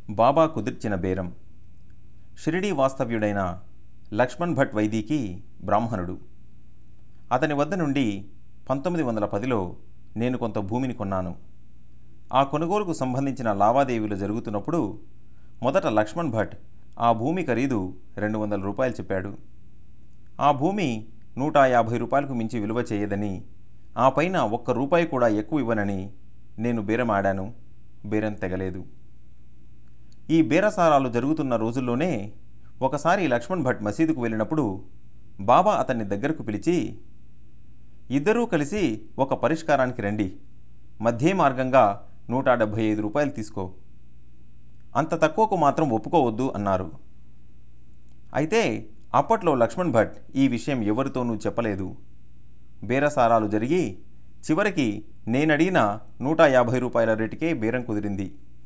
బాబా కుదిర్చిన బేరం షిరిడీ వాస్తవ్యుడైన లక్ష్మణ్ భట్ వైదీకి బ్రాహ్మణుడు అతని వద్ద నుండి పంతొమ్మిది వందల పదిలో నేను కొంత భూమిని కొన్నాను ఆ కొనుగోలుకు సంబంధించిన లావాదేవీలు జరుగుతున్నప్పుడు మొదట లక్ష్మణ్ భట్ ఆ భూమి ఖరీదు రెండు వందల రూపాయలు చెప్పాడు ఆ భూమి నూట యాభై రూపాయలకు మించి విలువ చేయదని ఆ పైన ఒక్క రూపాయి కూడా ఎక్కువ ఇవ్వనని నేను బేరం ఆడాను బేరం తెగలేదు ఈ బేరసారాలు జరుగుతున్న రోజుల్లోనే ఒకసారి లక్ష్మణ్ భట్ మసీదుకు వెళ్ళినప్పుడు బాబా అతన్ని దగ్గరకు పిలిచి ఇద్దరూ కలిసి ఒక పరిష్కారానికి రండి మధ్య మార్గంగా నూట డెబ్భై ఐదు రూపాయలు తీసుకో అంత తక్కువకు మాత్రం ఒప్పుకోవద్దు అన్నారు అయితే అప్పట్లో లక్ష్మణ్ భట్ ఈ విషయం ఎవరితోనూ చెప్పలేదు బేరసారాలు జరిగి చివరికి నేనడిగిన నూట యాభై రూపాయల రేటుకే బేరం కుదిరింది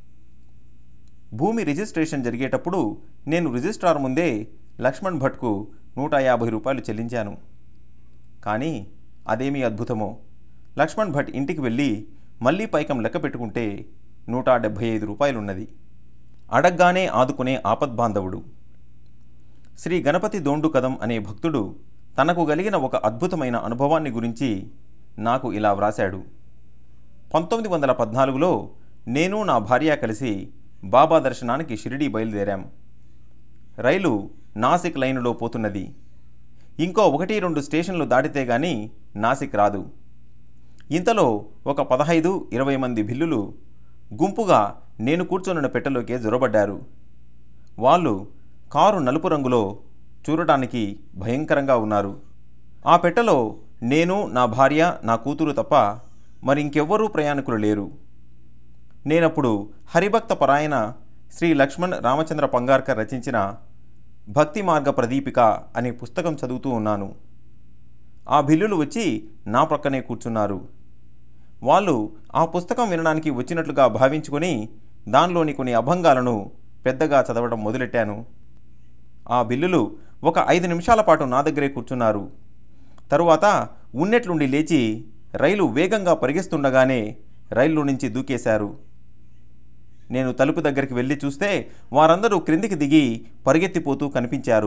భూమి రిజిస్ట్రేషన్ జరిగేటప్పుడు నేను రిజిస్ట్రార్ ముందే లక్ష్మణ్ భట్కు నూట యాభై రూపాయలు చెల్లించాను కానీ అదేమీ అద్భుతమో లక్ష్మణ్ భట్ ఇంటికి వెళ్ళి మళ్ళీ పైకం లెక్క పెట్టుకుంటే నూట డెబ్భై ఐదు రూపాయలున్నది అడగ్గానే ఆదుకునే ఆపద్బాంధవుడు శ్రీ గణపతి దోండు కదం అనే భక్తుడు తనకు కలిగిన ఒక అద్భుతమైన అనుభవాన్ని గురించి నాకు ఇలా వ్రాశాడు పంతొమ్మిది వందల పద్నాలుగులో నేను నా భార్య కలిసి బాబా దర్శనానికి షిరిడీ బయలుదేరాం రైలు నాసిక్ లైనులో పోతున్నది ఇంకో ఒకటి రెండు స్టేషన్లు దాటితే గాని నాసిక్ రాదు ఇంతలో ఒక పదహైదు ఇరవై మంది భిల్లులు గుంపుగా నేను కూర్చొనున్న పెట్టెలోకే జొరబడ్డారు వాళ్ళు కారు నలుపు రంగులో చూడటానికి భయంకరంగా ఉన్నారు ఆ పెట్టెలో నేను నా భార్య నా కూతురు తప్ప మరింకెవ్వరూ ప్రయాణికులు లేరు నేనప్పుడు హరిభక్త పరాయణ శ్రీ లక్ష్మణ్ రామచంద్ర పంగార్కర్ రచించిన భక్తి మార్గ ప్రదీపిక అనే పుస్తకం చదువుతూ ఉన్నాను ఆ బిల్లులు వచ్చి నా ప్రక్కనే కూర్చున్నారు వాళ్ళు ఆ పుస్తకం వినడానికి వచ్చినట్లుగా భావించుకొని దానిలోని కొన్ని అభంగాలను పెద్దగా చదవడం మొదలెట్టాను ఆ బిల్లులు ఒక ఐదు నిమిషాల పాటు నా దగ్గరే కూర్చున్నారు తరువాత ఉన్నట్లుండి లేచి రైలు వేగంగా పరిగెస్తుండగానే రైలు నుంచి దూకేశారు నేను తలుపు దగ్గరికి వెళ్ళి చూస్తే వారందరూ క్రిందికి దిగి పరిగెత్తిపోతూ కనిపించారు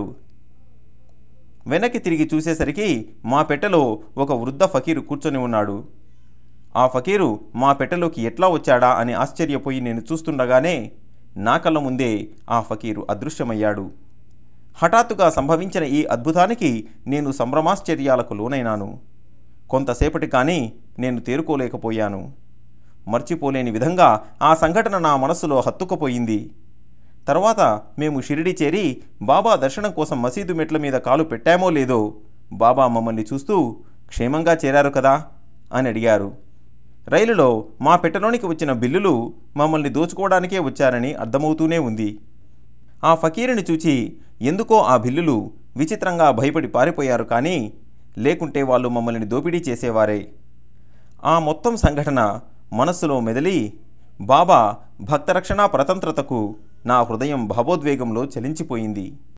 వెనక్కి తిరిగి చూసేసరికి మా పెట్టెలో ఒక వృద్ధ ఫకీరు కూర్చొని ఉన్నాడు ఆ ఫకీరు మా పెట్టెలోకి ఎట్లా వచ్చాడా అని ఆశ్చర్యపోయి నేను చూస్తుండగానే నా కళ్ళ ముందే ఆ ఫకీరు అదృశ్యమయ్యాడు హఠాత్తుగా సంభవించిన ఈ అద్భుతానికి నేను సంభ్రమాశ్చర్యాలకు లోనైనాను కొంతసేపటి కానీ నేను తేరుకోలేకపోయాను మర్చిపోలేని విధంగా ఆ సంఘటన నా మనస్సులో హత్తుకుపోయింది తర్వాత మేము షిరిడి చేరి బాబా దర్శనం కోసం మసీదు మెట్ల మీద కాలు పెట్టామో లేదో బాబా మమ్మల్ని చూస్తూ క్షేమంగా చేరారు కదా అని అడిగారు రైలులో మా పెట్టెలోనికి వచ్చిన బిల్లులు మమ్మల్ని దోచుకోవడానికే వచ్చారని అర్థమవుతూనే ఉంది ఆ ఫకీరుని చూచి ఎందుకో ఆ బిల్లులు విచిత్రంగా భయపడి పారిపోయారు కానీ లేకుంటే వాళ్ళు మమ్మల్ని దోపిడీ చేసేవారే ఆ మొత్తం సంఘటన మనస్సులో మెదిలి బాబా భక్తరక్షణ ప్రతంత్రతకు నా హృదయం భావోద్వేగంలో చలించిపోయింది